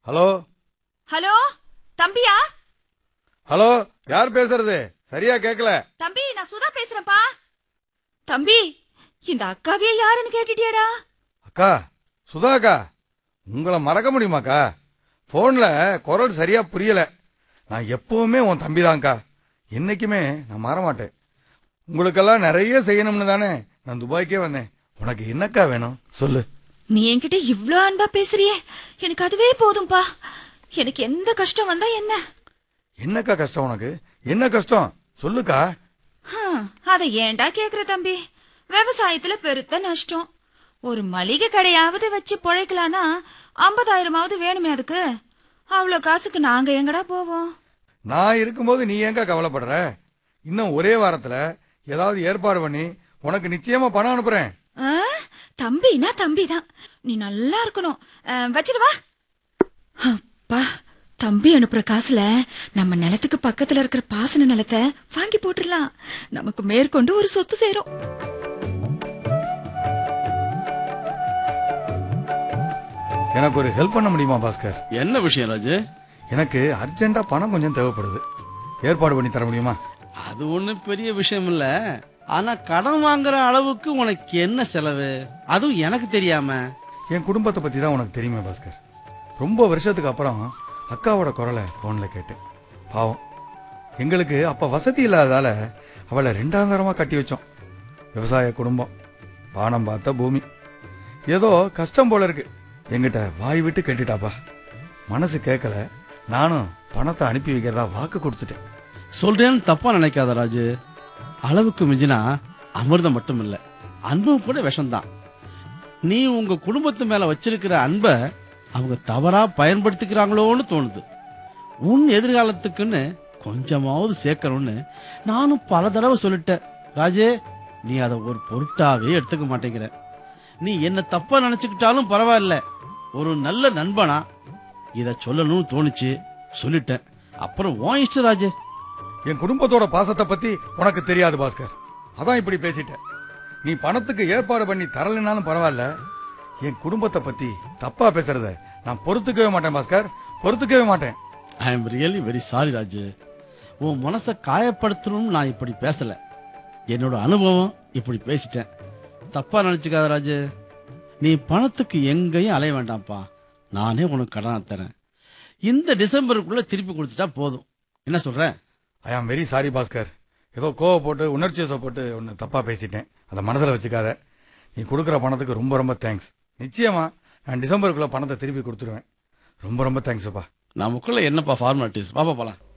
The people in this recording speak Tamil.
ஹலோ ஹலோ தம்பியா ஹலோ யார் பேசுறது சரியா கேக்கல தம்பி நான் சுதா பேசுறேன்ப்பா தம்பி இந்த அக்காவே யாருன்னு கேட்டுட்டியாடா அக்கா சுதா அக்கா உங்களை மறக்க முடியுமாக்கா போன்ல குரல் சரியா புரியல நான் எப்பவுமே உன் தம்பி தான்க்கா என்னைக்குமே நான் மாற மாட்டேன் உங்களுக்கெல்லாம் நிறைய செய்யணும்னு தானே நான் துபாய்க்கே வந்தேன் உனக்கு என்னக்கா வேணும் சொல்லு நீ என்கிட்ட இவ்ளோ அன்பா பேசுறியே எனக்கு அதுவே போதும்பா எனக்கு எந்த கஷ்டம் வந்தா என்ன என்னக்கா கஷ்டம் உனக்கு என்ன கஷ்டம் சொல்லுக்கா ஹம், அத ஏன்டா கேக்குற தம்பி விவசாயத்துல பெருத்த நஷ்டம் ஒரு மளிகை கடையாவது வச்சு பொழைக்கலானா ஐம்பதாயிரமாவது வேணுமே அதுக்கு அவ்வளவு காசுக்கு நாங்க எங்கடா போவோம் நான் இருக்கும்போது நீ ஏங்கா கவலைப்படுற இன்னும் ஒரே வாரத்துல ஏதாவது ஏற்பாடு பண்ணி உனக்கு நிச்சயமா பணம் அனுப்புறேன் ஆ, தம்பினா தம்பிதான் நீ நல்லா இருக்கணும் ஆ, வச்சிட்டு வா அப்பா தம்பி அனுப்புற காசுல நம்ம நிலத்துக்கு பக்கத்துல இருக்கிற பாசன நிலத்தை வாங்கி போட்டுடலாம் நமக்கு மேற்கொண்டு ஒரு சொத்து சேரும் எனக்கு ஒரு ஹெல்ப் பண்ண முடியுமா பாஸ்கர் என்ன விஷயம் ராஜு எனக்கு அர்ஜென்ட்டா பணம் கொஞ்சம் தேவைப்படுது ஏற்பாடு பண்ணி தர முடியுமா அது ஒண்ணும் பெரிய விஷயம் இல்ல ஆனா கடன் வாங்குற அளவுக்கு உனக்கு என்ன செலவு அதுவும் எனக்கு தெரியாம என் குடும்பத்தை பத்தி தான் உனக்கு தெரியுமே பாஸ்கர் ரொம்ப வருஷத்துக்கு அப்புறம் அக்காவோட குரலை போன்ல கேட்டேன் பாவம் எங்களுக்கு அப்ப வசதி இல்லாததால அவளை ரெண்டாம் தரமா கட்டி வச்சோம் விவசாய குடும்பம் வானம் பார்த்த பூமி ஏதோ கஷ்டம் போல இருக்கு எங்கிட்ட வாய் விட்டு கேட்டுட்டாப்பா மனசு கேட்கல நானும் பணத்தை அனுப்பி வைக்கிறதா வாக்கு கொடுத்துட்டேன் சொல்றேன்னு தப்பா நினைக்காத ராஜு அளவுக்கு மிஞ்சினா அமிர்தம் மட்டும் இல்ல அன்பும் கூட விஷம்தான் நீ உங்க குடும்பத்து மேல வச்சிருக்கிற அன்பை அவங்க தவறா பயன்படுத்திக்கிறாங்களோன்னு தோணுது உன் எதிர்காலத்துக்குன்னு கொஞ்சமாவது சேர்க்கணும்னு நானும் பல தடவை சொல்லிட்டேன் ராஜே நீ அதை ஒரு பொருட்டாவே எடுத்துக்க மாட்டேங்கிற நீ என்ன தப்பா நினைச்சுக்கிட்டாலும் பரவாயில்ல ஒரு நல்ல நண்பனா இத சொல்லணும்னு தோணுச்சு சொல்லிட்டேன் அப்புறம் உன் இஷ்டம் ராஜே என் குடும்பத்தோட பாசத்தை பத்தி உனக்கு தெரியாது பாஸ்கர் அதான் இப்படி பேசிட்டேன் நீ பணத்துக்கு ஏற்பாடு பண்ணி தரலைனாலும் பரவாயில்ல என் குடும்பத்தை பத்தி தப்பா பேசுறத நான் பொறுத்துக்கவே மாட்டேன் பாஸ்கர் பொறுத்துக்கவே மாட்டேன் I'm really very sorry Raju உன் மனசை காயப்படுத்தணும்னு நான் இப்படி பேசல என்னோட அனுபவம் இப்படி பேசிட்டேன் தப்பா நினைச்சுக்காத ராஜு நீ பணத்துக்கு எங்கேயும் அலைய வேண்டாம்ப்பா நானே உனக்கு கடனை தரேன் இந்த டிசம்பருக்குள்ள திருப்பி கொடுத்துட்டா போதும் என்ன சொல்ற ஐ ஆம் வெரி சாரி பாஸ்கர் ஏதோ கோவ போட்டு உணர்ச்சி போட்டு ஒன்னு தப்பா பேசிட்டேன் அதை மனசுல வச்சுக்காத நீ கொடுக்குற பணத்துக்கு ரொம்ப ரொம்ப தேங்க்ஸ் நிச்சயமா நான் டிசம்பருக்குள்ள பணத்தை திருப்பி கொடுத்துருவேன் ரொம்ப ரொம்ப தேங்க்ஸ்ப்பா நமக்குள்ள என்னப்பா ஃபார்மாலிட்டிஸ் பாப்பா போலாம்